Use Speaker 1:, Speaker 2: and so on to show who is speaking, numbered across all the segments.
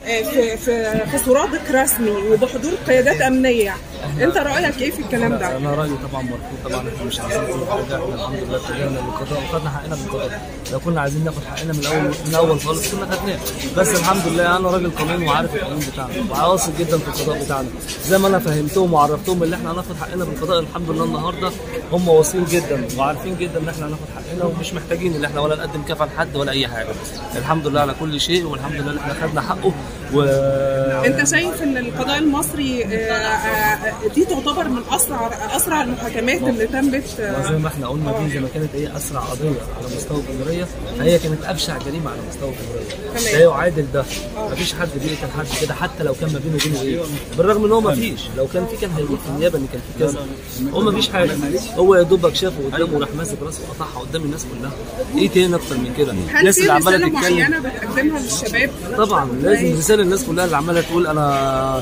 Speaker 1: آه، في في في سرادق رسمي وبحضور قيادات امنيه انت رايك ايه في الكلام ده
Speaker 2: انا رايي طبعا مرفوض طبعا احنا مش عايزين ناخد حاجه احنا الحمد لله اتجهنا للقضاء وخدنا حقنا من القضاء لو كنا عايزين ناخد حقنا من الاول من الاول خالص كنا خدناه بس الحمد لله انا راجل قانون وعارف القانون بتاعنا وواثق جدا في القضاء بتاعنا زي ما انا فهمتهم وعرفتهم ان احنا هناخد حقنا من القضاء الحمد لله النهارده هم واثقين جدا وعارفين جدا ان احنا هناخد حقنا ومش محتاجين ان احنا ولا نقدم كفن لحد ولا اي حاجه الحمد لله على كل شيء والحمد لله ان احنا خدنا حقه و
Speaker 1: انت شايف ان القضاء المصري آه، آه، دي تعتبر من اسرع اسرع المحاكمات اللي تمت آه،
Speaker 2: وزي ما احنا قلنا دي زي ما كانت هي اسرع قضيه على مستوى الجمهوريه فهي كانت ابشع جريمه على مستوى الجمهوريه لا يعادل ده مفيش حد بيقتل حد كده حتى لو كان ما بينه وبينه ايه بالرغم ان هو مفيش لو كان في كان هيقول في النيابه ان كان في كذا هو مفيش حاجه هو يا دوبك شافه قدامه وراح ماسك راسه وقطعها قدام الناس كلها ايه تاني اكتر من كده
Speaker 1: هل
Speaker 2: الناس
Speaker 1: في
Speaker 2: اللي عماله
Speaker 1: رساله
Speaker 2: تتكلم
Speaker 1: معينه بتقدمها للشباب
Speaker 2: طبعا لازم رساله الناس كلها اللي عماله تقول انا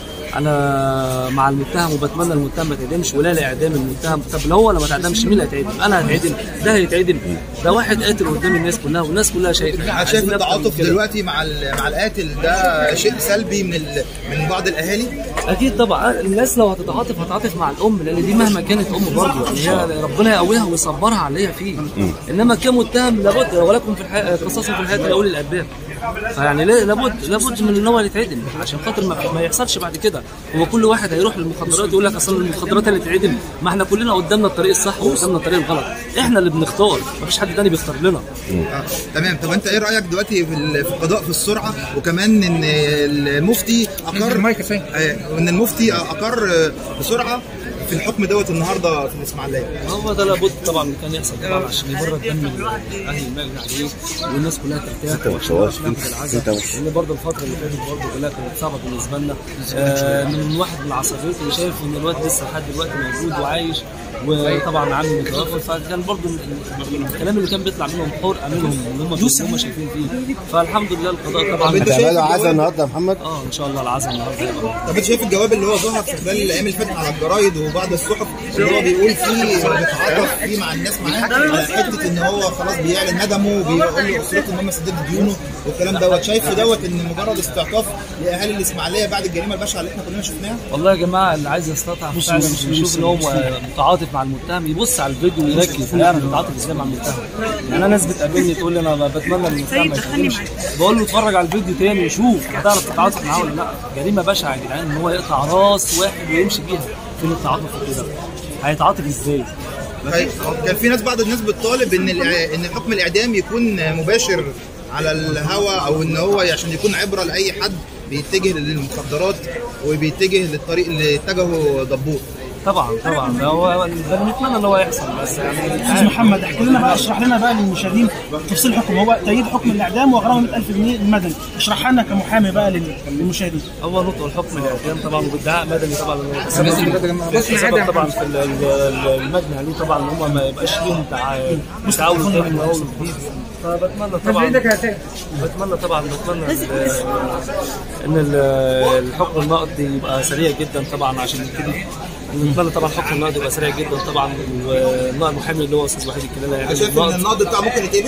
Speaker 2: انا مع المتهم وبتمنى المتهم ما يتعدمش ولا لاعدام المتهم طب لو هو لما تعدمش مين اللي هيتعدم؟ انا هتعدم ده هيتعدم ده واحد قاتل قدام الناس كلها والناس كلها شايفه
Speaker 3: انا
Speaker 2: عايزين
Speaker 3: شايف
Speaker 2: أكتر من
Speaker 3: التعاطف
Speaker 2: كده.
Speaker 3: دلوقتي مع ال- مع القاتل ده شيء سلبي من ال- من بعض الاهالي
Speaker 2: اكيد طبعا الناس لو هتتعاطف هتعاطف مع الام لان دي مهما كانت ام برضه يعني هي ربنا يقويها ويصبرها على اللي هي فيه انما كمتهم لابد ولكم في الحياه قصاص في الحياه لاولي الالباب فيعني لا- لابد لابد من ان هو يتعدم عشان خاطر ما, ما يحصلش بعد كده هو كل واحد هيروح للمخدرات يقول لك اصل المخدرات اللي تتعدم ما احنا كلنا قدامنا الطريق الصح وقدامنا الطريق الغلط احنا اللي بنختار مفيش حد تاني بيختار لنا
Speaker 3: آه. تمام طب انت ايه رايك دلوقتي في ال- في القضاء في السرعه وكمان ان المفتي اقر آه، ان المفتي اقر آه، بسرعه في الحكم دوت النهارده في الاسماعيليه
Speaker 2: هو ده لابد طبعا اللي كان يحصل طبعا عشان يبرد دم اهل المال عليه والناس كلها ترتاح وتعيش لحظه العزاء لان برضه الفتره اللي فاتت برضه كلها كانت صعبه بالنسبه لنا آه من واحد من العصافير اللي شايف ان الواد لسه لحد دلوقتي موجود وعايش وطبعا عمي متوفى فكان برضه ال- الكلام اللي كان بيطلع منهم حرقه منهم اللي هم اللي هم شايفين فيه فالحمد لله القضاء طبعا
Speaker 3: انت شايف
Speaker 4: هتعملوا عزا
Speaker 3: الجواب-
Speaker 4: النهارده يا محمد؟
Speaker 2: اه ان شاء الله العزاء النهارده هيبقى
Speaker 3: طب انت شايف الجواب اللي هو ظهر في خلال الايام اللي فاتت على الجرايد وبعض الصحف اللي هو بيقول فيه بيتعاطف فيه مع الناس معاه على حته ان هو خلاص بيعلن ندمه وبيقول لاسرته ان هم سددوا ديونه والكلام دوت شايف في دوت ان مجرد استعطاف لاهالي الاسماعيليه بعد الجريمه البشعه اللي احنا كلنا شفناها
Speaker 2: والله يا جماعه اللي عايز يستطعم فعلا مش يشوف ان هو متعاطف مع المتهم يبص على الفيديو ويركز يعرف يتعاطف ازاي مع المتهم يعني انا ناس بتقابلني تقول لي انا بتمنى ان المتهم ما يتكلمش بقول له اتفرج على الفيديو تاني وشوف هتعرف تتعاطف معاه ولا لا جريمه بشعه يا جدعان ان هو يقطع راس واحد ويمشي بيها فين التعاطف في كده هيتعاطف ازاي
Speaker 3: طيب، كان في ناس بعض الناس بتطالب ان الإع- ان الحكم الاعدام يكون مباشر على الهوا او ان هو عشان يكون عبره لاي حد بيتجه للمخدرات وبيتجه للطريق اللي اتجهه دبور
Speaker 2: طبعا طبعا ده هو ده نتمنى ان هو يحصل بس يعني
Speaker 5: استاذ محمد احكي لنا بقى اشرح لنا بقى للمشاهدين تفصيل الحكم هو تأييد حكم الاعدام وغرامه 100000 جنيه المدني اشرحها لنا كمحامي بقى لل- للمشاهدين
Speaker 2: هو نطق الحكم الاعدام طبعا وادعاء مدني طبعا سبب سبب طبعا في ال- ال- المجني عليه طبعا ان هم ما يبقاش ليهم تع- تعاون تاني من اول وجديد فبتمنى طبعا بتمنى طبعا بتمنى ال- ان ال- الحكم النقدي يبقى سريع جدا طبعا عشان نبتدي نتمنى طبعا الحكم النقدي يبقى سريع جدا طبعا والنائب المحامي اللي هو استاذ وحيد الكلالة يعني
Speaker 3: شايف ان النقد بتاعه ممكن يتقبل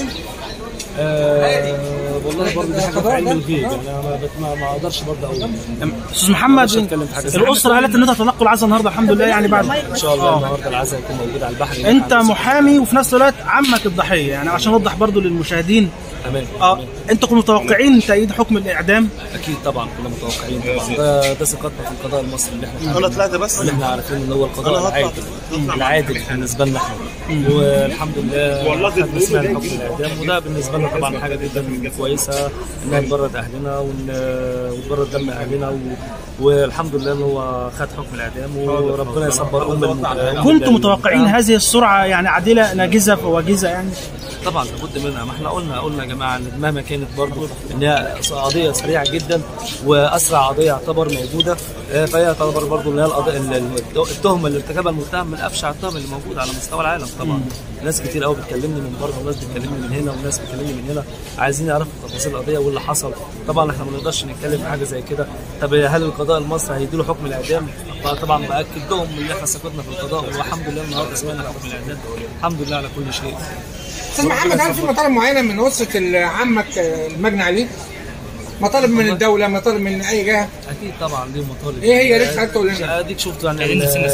Speaker 2: آه والله برضه دي حاجه في علم الغيب يعني انا ما بت- ما ما اقدرش برضه اقول
Speaker 5: استاذ محمد
Speaker 2: مش هتكلم في حاجة زي
Speaker 5: الاسره قالت ان انت هتنقل العزاء النهارده الحمد لله يعني بعد
Speaker 2: ان شاء الله النهارده العزاء هيكون موجود على البحر
Speaker 5: انت محامي وفي نفس الوقت عمك الضحيه يعني عشان اوضح برضو للمشاهدين
Speaker 2: تمام
Speaker 5: اه انتوا كنتوا متوقعين تأييد حكم الاعدام
Speaker 2: اكيد طبعا كنا متوقعين طبعا ده ده ثقتنا في القضاء المصري اللي احنا
Speaker 6: انا طلعت بس
Speaker 2: اللي احنا عارفين ان هو القضاء العادل العادل بالنسبه لنا احنا والحمد لله خدنا سمعنا حكم الاعدام وده بالنسبه لنا طبعا حاجه جدا كويسه انها تبرد اهلنا ون- وتبرد دم اهلنا و... والحمد لله ان هو خد حكم الاعدام وربنا يصبر ام الم-
Speaker 5: كنتوا متوقعين هذه السرعه يعني عادله ناجزه وواجزه يعني
Speaker 2: طبعا لابد منها ما احنا قلنا قلنا يا جماعه ان مهما كانت برضه ان هي قضيه سريعه جدا واسرع قضيه يعتبر موجوده آه، فهي تعتبر برضه ان هي القضية- ال- ال- التهمه اللي ارتكبها المتهم من ابشع التهم اللي موجوده على مستوى العالم طبعا ناس كتير قوي بتكلمني من بره وناس بتكلمني من هنا وناس بتكلمني من هنا عايزين يعرفوا تفاصيل القضيه واللي حصل طبعا احنا ما نقدرش نتكلم في حاجه زي كده طب هل القضاء المصري هيديله حكم الاعدام طبعا باكد لهم ان احنا ثقتنا في القضاء والحمد لله النهارده سمعنا حكم الاعدام الحمد لله على كل شيء
Speaker 7: استاذ محمد هل في مطالب معينه من اسره عمك المجني عليه؟
Speaker 4: مطالب من الدوله مطالب من اي جهه
Speaker 2: اكيد طبعا ليه مطالب
Speaker 4: إيه هي؟ يا ريت حضرتك تقول لنا.
Speaker 2: اديك شفتوا يعني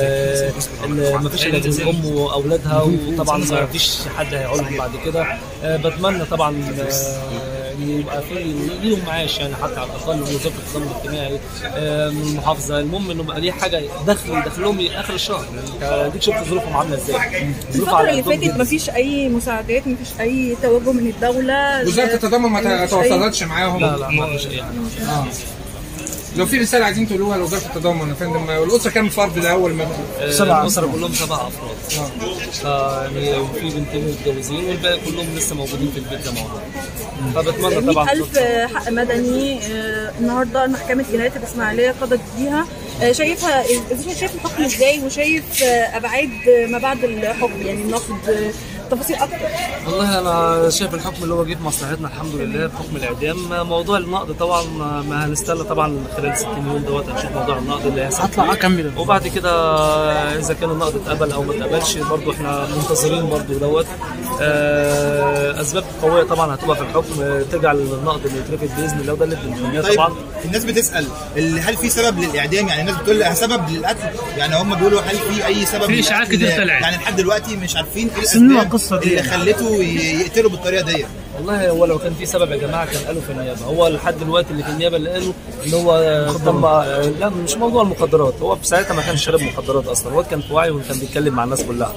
Speaker 2: ما فيش الا غير الام واولادها وطبعا ما فيش حد هيعولهم بعد كده آه، بتمنى طبعا آه، ان يبقى في ليهم معاش يعني حتى على الاقل من وزاره النظام الاجتماعي آه، من المحافظه المهم انه يبقى ليه حاجه دخل يدخلهم اخر الشهر يعني انت اديك شفت ظروفهم عامله ازاي ظروفها
Speaker 6: الفترة
Speaker 2: على
Speaker 6: اللي
Speaker 2: قدهم
Speaker 6: فاتت
Speaker 2: جداً.
Speaker 6: مفيش أي مساعدات مفيش أي توجه من الدولة
Speaker 4: وزاره التضامن ما
Speaker 6: مفيش أي-
Speaker 4: تواصلتش معاهم
Speaker 2: لا لا ما فيش اي حاجه
Speaker 4: آه. لو في رساله عايزين تقولوها لوزاره التضامن يا فندم الاسره كام فرد الاول ما
Speaker 2: سبعة الأسرة كلهم سبع أفراد يعني في بنتين متجوزين والباقي كلهم لسه موجودين في البيت ده مع بعض فبتمنى طبعا
Speaker 6: 100000 حق مدني آه، النهارده محكمة جنايات الإسماعيلية قضت بيها آه، شايفها إزاي شايف الحكم ازاي وشايف آه، أبعاد ما بعد الحكم يعني ناخد آه، تفاصيل أكتر
Speaker 2: والله انا شايف الحكم اللي هو جه في مصلحتنا الحمد لله بحكم الاعدام موضوع النقد طبعا ما هنستنى طبعا خلال 60 يوم دوت هنشوف موضوع النقد اللي هيحصل
Speaker 5: هطلع اكمل
Speaker 2: وبعد كده اذا كان النقد اتقبل او ما اتقبلش برضو احنا منتظرين برضو دوت آه، اسباب قويه طبعا هتبقى في الحكم آه، تجعل النقد اللي يترفض باذن الله وده اللي بنتمناه
Speaker 3: طيب
Speaker 2: طبعا
Speaker 3: الناس بتسال ال- هل في سبب للاعدام يعني الناس بتقول لها سبب للقتل يعني هم بيقولوا هل في اي سبب
Speaker 7: في إشاعات
Speaker 3: للقتل
Speaker 7: كتير
Speaker 3: ده؟
Speaker 7: طلعت.
Speaker 3: يعني لحد دلوقتي مش عارفين ايه
Speaker 5: سنوا
Speaker 3: الاسباب
Speaker 5: القصة دي
Speaker 3: اللي
Speaker 5: يعني.
Speaker 3: خلته ي- يقتلوا بالطريقه دي
Speaker 2: والله هو لو كان في سبب يا جماعه كان قالوا في النيابه هو لحد دلوقتي اللي في النيابه اللي قالوا ان هو تم لا مش موضوع المخدرات هو في ساعتها ما كانش شارب مخدرات اصلا هو كان في وعي وكان بيتكلم مع الناس كلها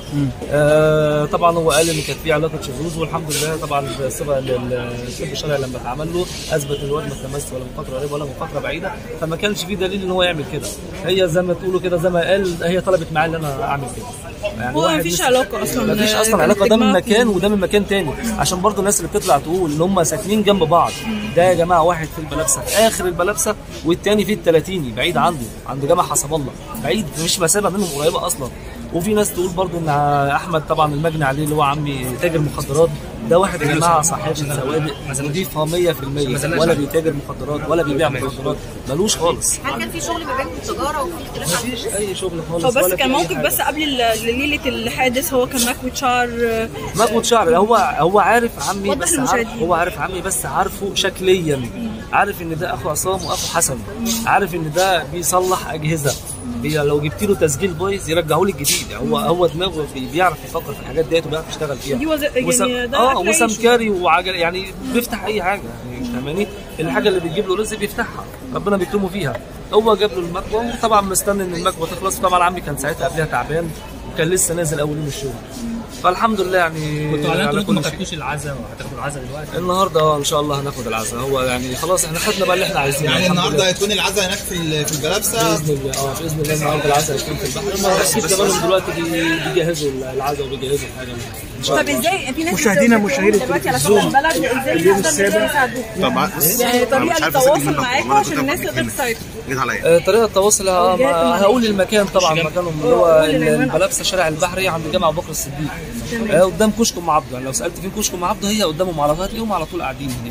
Speaker 2: آه طبعا هو قال ان كانت في علاقه شذوذ والحمد لله طبعا الصبغه الطب الشرعي لما اتعمل له اثبت ان الواد ما تمس ولا من فتره قريبه ولا من فتره بعيده فما كانش في دليل ان هو يعمل كده هي زي ما تقولوا كده زي ما قال هي طلبت معاه ان انا اعمل كده يعني
Speaker 6: هو
Speaker 2: واحد
Speaker 6: مفيش
Speaker 2: لسه-
Speaker 6: علاقة أصلا
Speaker 2: مفيش
Speaker 6: آه،
Speaker 2: اصلا
Speaker 6: كانت
Speaker 2: علاقه ده من
Speaker 6: تجمعكم.
Speaker 2: مكان وده من مكان تاني عشان برضو الناس اللي بتطلع تقول ان هم ساكنين جنب بعض ده يا جماعه واحد في البلابسه في اخر البلابسه والتاني في التلاتيني بعيد عنده عند جامع حسب الله بعيد مش مسافه منهم قريبه اصلا وفي ناس تقول برضو ان احمد طبعا المجني عليه اللي هو عمي تاجر مخدرات ده واحد يا جماعه صاحب سوابق نضيفه 100% ولا بيتاجر مخدرات ولا بيبيع مخدرات ملوش خالص
Speaker 8: هل كان في شغل ما بينكم تجاره وفي اختلاف عن
Speaker 2: مفيش اي شغل خالص
Speaker 6: هو بس
Speaker 2: ولا
Speaker 6: كان
Speaker 2: في أي
Speaker 6: موقف
Speaker 2: حاجة.
Speaker 6: بس قبل ال- ليلة الحادث هو كان مكوي شعر آه،
Speaker 2: مكوت شعر هو هو عارف عمي
Speaker 6: وضح
Speaker 2: بس
Speaker 6: للمشاهدين.
Speaker 2: عارف هو عارف عمي بس عارفه شكليا عارف ان ده اخو عصام واخو حسن عارف ان ده بيصلح اجهزه بي لو جبت له تسجيل بايظ يرجعه لي الجديد هو هو دماغه بي- بيعرف يفكر في الحاجات ديت وبيعرف يشتغل فيها
Speaker 6: دي وز- يعني
Speaker 2: وسم...
Speaker 6: ده
Speaker 2: اه
Speaker 6: أكل عيشه.
Speaker 2: وسمكري وعجل يعني بيفتح اي حاجه يعني فاهماني الحاجه اللي بتجيب له رزق بيفتحها ربنا بيكرمه فيها هو جاب له المكوى وطبعا مستني ان المكوى تخلص طبعا عمي كان ساعتها قبلها تعبان وكان لسه نازل اول يوم الشغل فالحمد لله يعني
Speaker 7: كنتوا اعلنتوا
Speaker 2: على
Speaker 7: انكم ما
Speaker 2: كل شيء
Speaker 7: خدتوش العزاء وهتاخدوا العزاء دلوقتي
Speaker 2: النهارده اه ان شاء الله هناخد العزاء هو يعني خلاص احنا خدنا بقى اللي احنا عايزينه
Speaker 3: يعني
Speaker 2: الحمد
Speaker 3: النهارده
Speaker 2: لله.
Speaker 3: هيكون العزاء هناك في ال- في الجلابسه
Speaker 2: باذن الله اه باذن الله النهارده العزاء هيكون في البحر هم اكيد كمان دلوقتي بي- بيجهزوا العزاء وبيجهزوا الحاجه ان شاء
Speaker 6: طب
Speaker 2: الله
Speaker 6: ازاي في ناس
Speaker 5: مشاهدينا
Speaker 6: بتقول
Speaker 5: مشاهير
Speaker 6: دلوقتي على
Speaker 5: التلفزيون.
Speaker 6: شغل البلد ازاي
Speaker 5: اليوم
Speaker 6: نقدر
Speaker 5: السابع.
Speaker 6: نساعدوكم
Speaker 9: طبعا
Speaker 6: يعني
Speaker 9: أنا
Speaker 6: طريقه
Speaker 9: مش عارف أسجل
Speaker 6: للتواصل
Speaker 9: منك
Speaker 6: معاكم
Speaker 9: والله
Speaker 6: عشان
Speaker 9: كنت
Speaker 6: الناس
Speaker 9: هفكر
Speaker 6: تقدر
Speaker 9: هنا.
Speaker 6: تساعدكم
Speaker 9: جيت عليا
Speaker 2: آه، طريقه التواصل ه-
Speaker 6: الجهات
Speaker 2: ما- هقول المكان طبعا مكانهم اللي هو
Speaker 6: قول العنوان.
Speaker 2: البلابسه شارع البحري عند جامع ابو بكر الصديق آه، قدام كشك ام عبده يعني لو سالت فين كشك ام عبده هي قدامهم على طول هتلاقيهم على طول قاعدين هناك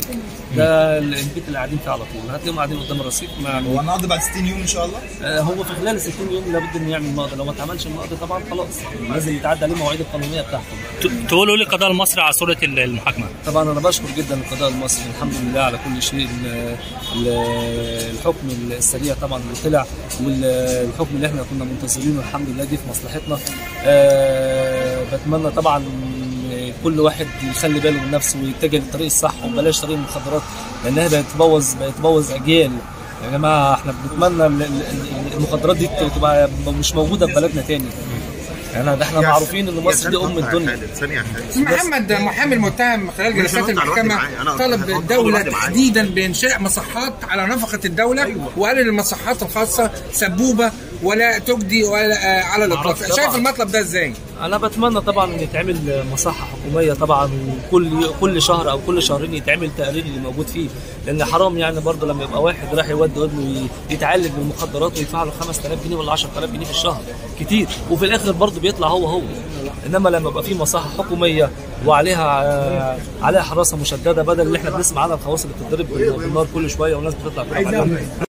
Speaker 2: ده ال- البيت اللي قاعدين فيه على طول هتلاقيهم قاعدين قدام الرصيف ما يعني
Speaker 3: هو النهارده بعد 60 يوم ان شاء الله
Speaker 2: آه، هو في خلال 60 يوم لابد انه يعمل نقد لو ما اتعملش النقد طبعا خلاص لازم يتعدى عليه المواعيد القانونيه بتاعته
Speaker 7: تقولوا لي القضاء المصري على صوره المحاكمه
Speaker 2: طبعا انا بشكر جدا القضاء المصري الحمد لله على كل شيء ال- ال- الحكم السريع طبعا اللي طلع والحكم اللي احنا كنا منتظرينه الحمد لله جه في مصلحتنا آه، بتمنى طبعا كل واحد يخلي باله من نفسه ويتجه للطريق الصح وبلاش طريق المخدرات لانها بقت تبوظ بقت تبوظ اجيال يا جماعه احنا بنتمنى ال- ال- المخدرات دي تبقى مش موجوده في بلدنا تاني يعني احنا معروفين ان مصر دي ام الدنيا
Speaker 9: ثانية يا خالد.
Speaker 4: محمد محامي المتهم خلال
Speaker 9: ماشي،
Speaker 4: جلسات
Speaker 9: أنا قلت على
Speaker 4: المحكمة
Speaker 9: الوقت معايا. أنا قلت
Speaker 4: طلب
Speaker 9: على الوقت
Speaker 4: الدولة
Speaker 9: معايا.
Speaker 4: تحديدا بإنشاء مصحات على نفقة الدولة وقال إن المصحات الخاصة سبوبة ولا تجدي ولا آه، على الإطلاق
Speaker 2: معرفش
Speaker 4: شايف
Speaker 2: طبعا.
Speaker 4: المطلب ده إزاي؟
Speaker 2: انا بتمنى طبعا ان يتعمل مصحه حكوميه طبعا وكل كل شهر او كل شهرين يتعمل تقرير اللي موجود فيه لان حرام يعني برضه لما يبقى واحد راح يودي ابنه ي- يتعالج من المخدرات ويدفع له 5000 جنيه ولا 10000 جنيه في الشهر كتير وفي الاخر برضه بيطلع هو هو انما لما يبقى في مصحه حكوميه وعليها آه، عليها حراسه مشدده بدل اللي احنا بنسمع عنها الخواص اللي بتتضرب بالنار كل شويه والناس بتطلع تضرب عليهم